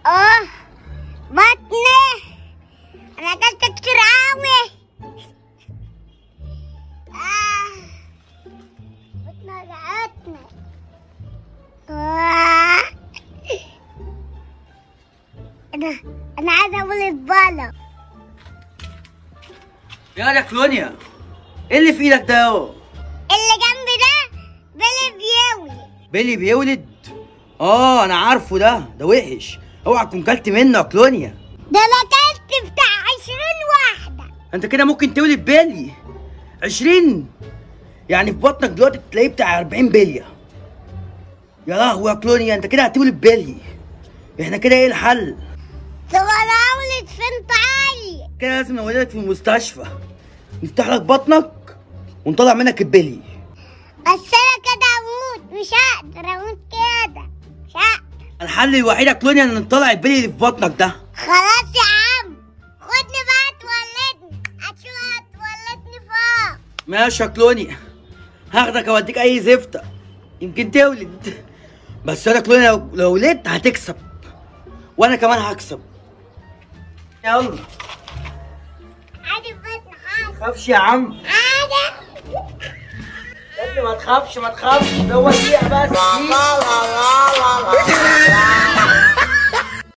اه بطني انا اكلت كتير قوي آه. بطني وجعتني آه. انا انا عايزه اقول البالة يا يا كلونيا ايه اللي في ايدك ده اهو اللي جنبي ده بيلي بيوي بيلي بيولد اه انا عارفه ده ده وحش اوعى تكون كلت منه يا كلونيا ده انا اكلت بتاع عشرين واحدة انت كده ممكن تولد بيلي عشرين يعني في بطنك دلوقتي تلاقيه بتاع 40 بليه يا لهوي يا كلونيا انت كده هتولد بيلي احنا كده ايه الحل طب انا اولد فين طيب كده لازم نولدك في المستشفى نفتح لك بطنك ونطلع منك البلي بس انا كده اموت مش هقدر اموت كده مش هقدر الحل الوحيد يا كلونيا ان نطلع البلي اللي في بطنك ده خلاص يا عم خدني بقى تولدني هتشوف هتولدني فوق ماشي يا كلونيا هاخدك اوديك اي زفته يمكن تولد بس انا كلونيا لو لو ولدت هتكسب وانا كمان هكسب يلا عادي بطن حاجة تخافش يا عم عادي يا ابني ما تخافش ما تخافش ده هو دقيقه بس دقيقة.